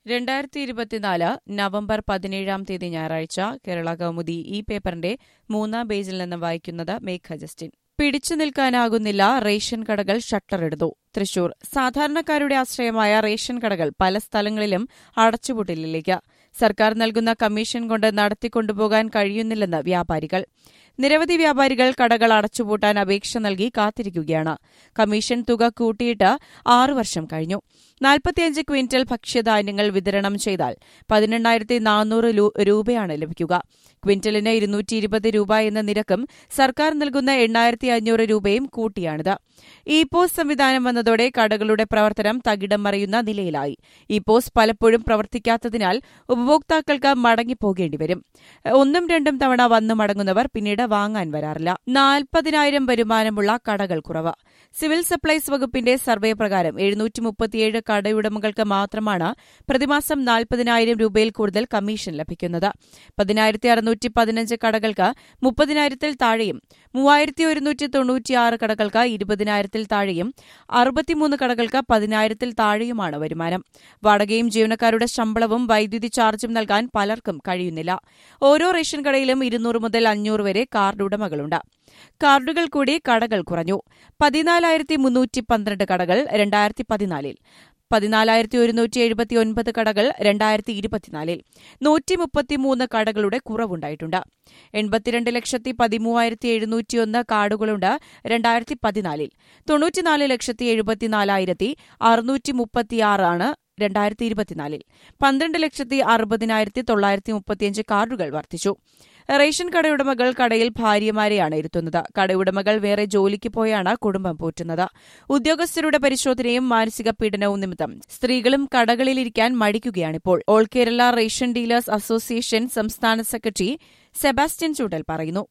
രണ്ടായിരത്തി ഇരുപത്തിനാല് നവംബർ പതിനേഴാം തീയതി ഞായറാഴ്ച കേരള കൗമുദി ഈ പേപ്പറിന്റെ മൂന്നാം പേജിൽ നിന്ന് വായിക്കുന്നത് മേഘ ജസ്റ്റിൻ പിടിച്ചു നിൽക്കാനാകുന്നില്ല റേഷൻ കടകൾ ഷട്ടറിടുന്നു തൃശൂർ സാധാരണക്കാരുടെ ആശ്രയമായ റേഷൻ കടകൾ പല സ്ഥലങ്ങളിലും അടച്ചുപൂട്ടലിലേക്ക് സർക്കാർ നൽകുന്ന കമ്മീഷൻ കൊണ്ട് നടത്തിക്കൊണ്ടുപോകാൻ കഴിയുന്നില്ലെന്ന് വ്യാപാരികൾ നിരവധി വ്യാപാരികൾ കടകൾ അടച്ചുപൂട്ടാൻ അപേക്ഷ നൽകി കാത്തിരിക്കുകയാണ് കമ്മീഷൻ തുക കൂട്ടിയിട്ട് ആറു വർഷം കഴിഞ്ഞു നാൽപ്പത്തിയഞ്ച് ക്വിന്റൽ ഭക്ഷ്യധാന്യങ്ങൾ വിതരണം ചെയ്താൽ പതിനെണ്ണായിരത്തി നാനൂറ് രൂപയാണ് ലഭിക്കുക ക്വിന്റലിന് ഇരുന്നൂറ്റി ഇരുപത് രൂപ എന്ന നിരക്കും സർക്കാർ നൽകുന്ന എണ്ണായിരത്തി അഞ്ഞൂറ് രൂപയും കൂട്ടിയാണിത് ഇ പോസ് സംവിധാനം വന്നതോടെ കടകളുടെ പ്രവർത്തനം തകിടം മറിയുന്ന നിലയിലായി ഇ പോസ് പലപ്പോഴും പ്രവർത്തിക്കാത്തതിനാൽ ഉപഭോക്താക്കൾക്ക് മടങ്ങിപ്പോകേണ്ടി വരും ഒന്നും രണ്ടും തവണ വന്നു മടങ്ങുന്നവർ പിന്നീട് വാങ്ങാൻ വരാറില്ല നാൽപ്പതിനായിരം വരുമാനമുള്ള കടകൾ കുറവ് സിവിൽ സപ്ലൈസ് വകുപ്പിന്റെ സർവേ പ്രകാരം എഴുന്നൂറ്റി മുപ്പത്തിയേഴ് കടയുടമകൾക്ക് മാത്രമാണ് പ്രതിമാസം നാൽപ്പതിനായിരം രൂപയിൽ കൂടുതൽ കമ്മീഷൻ ലഭിക്കുന്നത് പതിനായിരത്തി അറുന്നൂറ്റി പതിനഞ്ച് കടകൾക്ക് മുപ്പതിനായിരത്തിൽ താഴെയും മൂവായിരത്തി ഒരുന്നൂറ്റി തൊണ്ണൂറ്റിയാറ് കടകൾക്ക് ഇരുപതിനായിരത്തിൽ താഴെയും അറുപത്തിമൂന്ന് കടകൾക്ക് പതിനായിരത്തിൽ താഴെയുമാണ് വരുമാനം വാടകയും ജീവനക്കാരുടെ ശമ്പളവും വൈദ്യുതി ചാർജും നൽകാൻ പലർക്കും കഴിയുന്നില്ല ഓരോ റേഷൻ കടയിലും ഇരുന്നൂറ് മുതൽ അഞ്ഞൂറ് വരെ കാർഡ് ഉടമകളുണ്ട് കാർഡുകൾ കൂടി കടകൾ കുറഞ്ഞു പതിനാലായിരത്തി മുന്നൂറ്റി പന്ത്രണ്ട് കടകൾ രണ്ടായിരത്തി പതിനാലിൽ പതിനാലായിരത്തി ഒരുന്നൂറ്റി എഴുപത്തിയൊൻപത് കടകൾ രണ്ടായിരത്തി ഇരുപത്തിനാലിൽ നൂറ്റി മുപ്പത്തിമൂന്ന് കടകളുടെ കുറവുണ്ടായിട്ടുണ്ട് എൺപത്തിരണ്ട് ലക്ഷത്തി പതിമൂവായിരത്തി എഴുന്നൂറ്റിയൊന്ന് കാർഡുകളുണ്ട് രണ്ടായിരത്തി പതിനാലിൽ തൊണ്ണൂറ്റിനാല് ലക്ഷത്തി എഴുപത്തിനാലായിരത്തി അറുന്നൂറ്റി മുപ്പത്തിയാറാണ് രണ്ടായിരത്തി ഇരുപത്തിനാലിൽ പന്ത്രണ്ട് ലക്ഷത്തി അറുപതിനായിരത്തി തൊള്ളായിരത്തി മുപ്പത്തിയഞ്ച് കാർഡുകൾ വർദ്ധിച്ചു റേഷൻ കടയുടമകൾ കടയിൽ ഭാര്യമാരെയാണ് ഇരുത്തുന്നത് കടയുടമകൾ വേറെ ജോലിക്ക് പോയാണ് കുടുംബം പോറ്റുന്നത് ഉദ്യോഗസ്ഥരുടെ പരിശോധനയും മാനസിക പീഡനവും നിമിത്തം സ്ത്രീകളും കടകളിലിരിക്കാൻ മടിക്കുകയാണിപ്പോൾ all Kerala ration dealers association സംസ്ഥാന സെക്രട്ടറി സെബാസ്റ്റ്യൻ ചൂടൽ പറയുന്നു